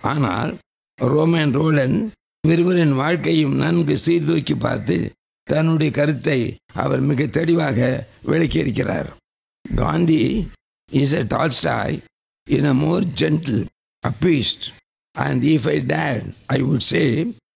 ஆனால் ரோமன் ரோலன் இருவரின் வாழ்க்கையும் நன்கு சீர்தூக்கி பார்த்து தன்னுடைய கருத்தை அவர் மிக தெளிவாக விளக்கியிருக்கிறார் Gandhi is a Tolstoy in a more gentle, appeased, and if I dared, I would say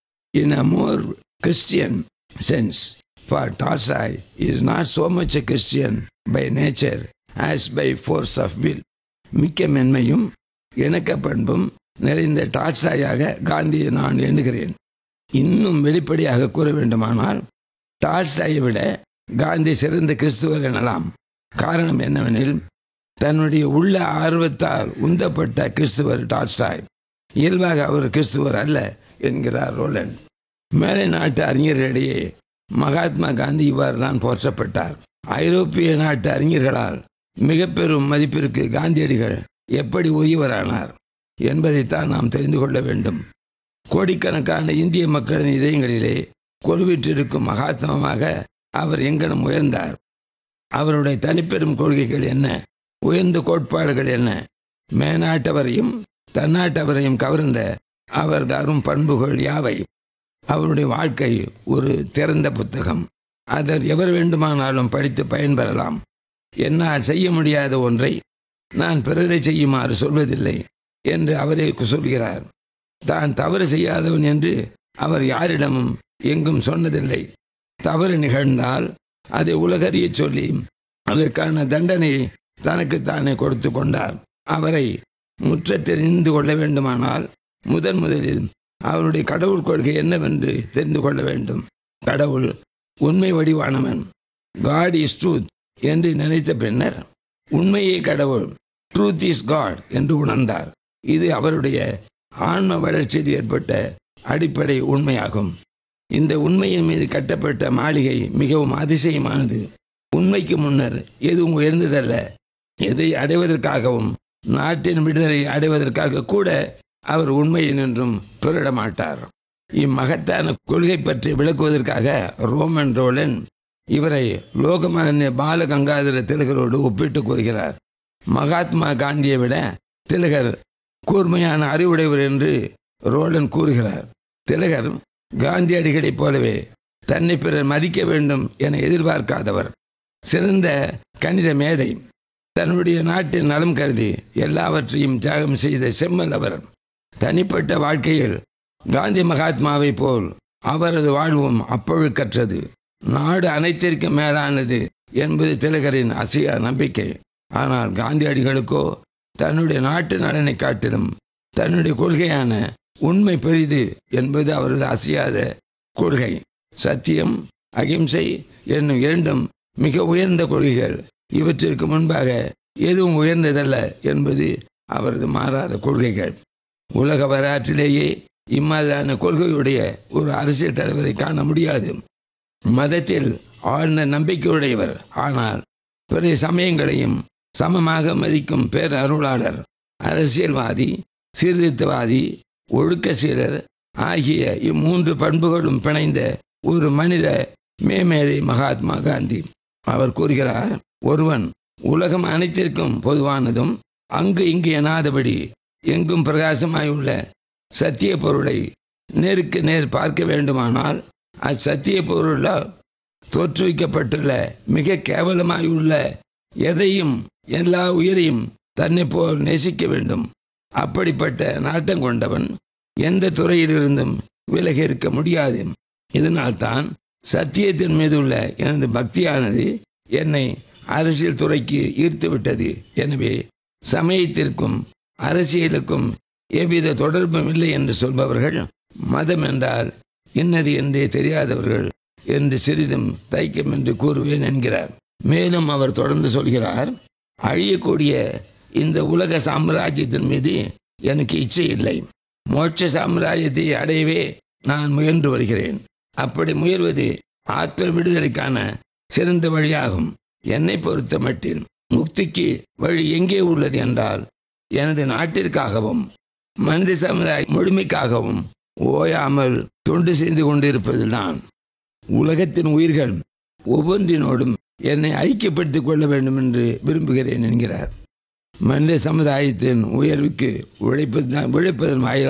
in a more Christian sense. For Tolstoy is not so much a Christian by nature as by force of will. மிக்க மென்மையும் இணக்க பண்பும் நிறைந்த டால்ஸ்டாயாக காந்தியை நான் எண்ணுகிறேன் இன்னும் வெளிப்படையாக கூற வேண்டுமானால் டால்ஸ்டாயை விட காந்தி சிறந்த கிறிஸ்துவர் எனலாம் காரணம் என்னவெனில் தன்னுடைய உள்ள ஆர்வத்தால் உந்தப்பட்ட கிறிஸ்துவர் டால்ஸ்டாய் இயல்பாக அவர் கிறிஸ்துவர் அல்ல என்கிறார் ரோலன் மேலை நாட்டு அறிஞர்களிடையே மகாத்மா காந்தி இவ்வாறு தான் போற்றப்பட்டார் ஐரோப்பிய நாட்டு அறிஞர்களால் மிக பெரும் மதிப்பிற்கு காந்தியடிகள் எப்படி உரியவரானார் என்பதைத்தான் நாம் தெரிந்து கொள்ள வேண்டும் கோடிக்கணக்கான இந்திய மக்களின் இதயங்களிலே கொலுவிற்றிருக்கும் மகாத்மாவாக அவர் எங்கனம் உயர்ந்தார் அவருடைய தனிப்பெரும் கொள்கைகள் என்ன உயர்ந்த கோட்பாடுகள் என்ன மேநாட்டவரையும் தன்னாட்டவரையும் கவர்ந்த அவர் தரும் பண்புகள் யாவை அவருடைய வாழ்க்கை ஒரு திறந்த புத்தகம் அதை எவர் வேண்டுமானாலும் படித்து பயன்பெறலாம் என்னால் செய்ய முடியாத ஒன்றை நான் பிறரை செய்யுமாறு சொல்வதில்லை என்று அவரே சொல்கிறார் தான் தவறு செய்யாதவன் என்று அவர் யாரிடமும் எங்கும் சொன்னதில்லை தவறு நிகழ்ந்தால் அதை உலகறிய சொல்லி அதற்கான தண்டனை தனக்குத்தானே கொடுத்து கொண்டார் அவரை முற்ற தெரிந்து கொள்ள வேண்டுமானால் முதன் முதலில் அவருடைய கடவுள் கொள்கை என்னவென்று தெரிந்து கொள்ள வேண்டும் கடவுள் உண்மை வடிவானவன் காட் இஸ் ட்ரூத் என்று நினைத்த பின்னர் உண்மையே கடவுள் ட்ரூத் இஸ் காட் என்று உணர்ந்தார் இது அவருடைய ஆன்ம வளர்ச்சியில் ஏற்பட்ட அடிப்படை உண்மையாகும் இந்த உண்மையின் மீது கட்டப்பட்ட மாளிகை மிகவும் அதிசயமானது உண்மைக்கு முன்னர் எதுவும் உயர்ந்ததல்ல எதை அடைவதற்காகவும் நாட்டின் விடுதலை அடைவதற்காக கூட அவர் உண்மையை நின்றும் பிறட மாட்டார் இம்மகத்தான கொள்கை பற்றி விளக்குவதற்காக ரோமன் ரோலன் இவரை லோகமானிய பாலகங்காதர திலகரோடு ஒப்பிட்டு கூறுகிறார் மகாத்மா காந்தியை விட திலகர் கூர்மையான அறிவுடையவர் என்று ரோலன் கூறுகிறார் திலகர் காந்தியடிகளைப் போலவே தன்னை பிறர் மதிக்க வேண்டும் என எதிர்பார்க்காதவர் சிறந்த கணித மேதை தன்னுடைய நாட்டின் நலம் கருதி எல்லாவற்றையும் தியாகம் செய்த செம்மல் அவர் தனிப்பட்ட வாழ்க்கையில் காந்தி மகாத்மாவை போல் அவரது வாழ்வும் அப்பொழுக்கற்றது நாடு அனைத்திற்கும் மேலானது என்பது திலகரின் அசையா நம்பிக்கை ஆனால் காந்தியடிகளுக்கோ தன்னுடைய நாட்டு நலனை காட்டிலும் தன்னுடைய கொள்கையான உண்மை பெரிது என்பது அவரது அசையாத கொள்கை சத்தியம் அகிம்சை என்னும் இரண்டும் மிக உயர்ந்த கொள்கைகள் இவற்றிற்கு முன்பாக எதுவும் உயர்ந்ததல்ல என்பது அவரது மாறாத கொள்கைகள் உலக வரலாற்றிலேயே இம்மாதிரியான கொள்கையுடைய ஒரு அரசியல் தலைவரை காண முடியாது மதத்தில் ஆழ்ந்த நம்பிக்கையுடையவர் ஆனால் பிற சமயங்களையும் சமமாக மதிக்கும் பேரருளாளர் அரசியல்வாதி சீர்திருத்தவாதி ஒழுக்க சீரர் ஆகிய இம்மூன்று பண்புகளும் பிணைந்த ஒரு மனித மேமேதை மகாத்மா காந்தி அவர் கூறுகிறார் ஒருவன் உலகம் அனைத்திற்கும் பொதுவானதும் அங்கு இங்கு எனாதபடி எங்கும் பிரகாசமாயுள்ள சத்திய பொருளை நேருக்கு நேர் பார்க்க வேண்டுமானால் அச்சத்திய பொருள தோற்றுவிக்கப்பட்டுள்ள மிக கேவலமாயுள்ள எதையும் எல்லா உயிரையும் தன்னை போல் நேசிக்க வேண்டும் அப்படிப்பட்ட நாட்டம் கொண்டவன் எந்த துறையிலிருந்தும் விலகி இருக்க முடியாது இதனால்தான் சத்தியத்தின் மீது உள்ள எனது பக்தியானது என்னை அரசியல் துறைக்கு ஈர்த்து விட்டது எனவே சமயத்திற்கும் அரசியலுக்கும் எவ்வித தொடர்பும் இல்லை என்று சொல்பவர்கள் மதம் என்றால் இன்னது என்றே தெரியாதவர்கள் என்று சிறிதும் தைக்கம் என்று கூறுவேன் என்கிறார் மேலும் அவர் தொடர்ந்து சொல்கிறார் அழியக்கூடிய இந்த உலக சாம்ராஜ்யத்தின் மீது எனக்கு இச்சை இல்லை மோட்ச சாம்ராஜ்யத்தை அடையவே நான் முயன்று வருகிறேன் அப்படி முயல்வது ஆற்றல் விடுதலைக்கான சிறந்த வழியாகும் என்னை பொறுத்த மட்டில் முக்திக்கு வழி எங்கே உள்ளது என்றால் எனது நாட்டிற்காகவும் மனித சமுதாய முழுமைக்காகவும் ஓயாமல் தொண்டு செய்து கொண்டிருப்பதுதான் உலகத்தின் உயிர்கள் ஒவ்வொன்றினோடும் என்னை ஐக்கியப்படுத்திக் கொள்ள வேண்டும் என்று விரும்புகிறேன் என்கிறார் மனித சமுதாயத்தின் உயர்வுக்கு உழைப்பது உழைப்பதன் வாயிலாக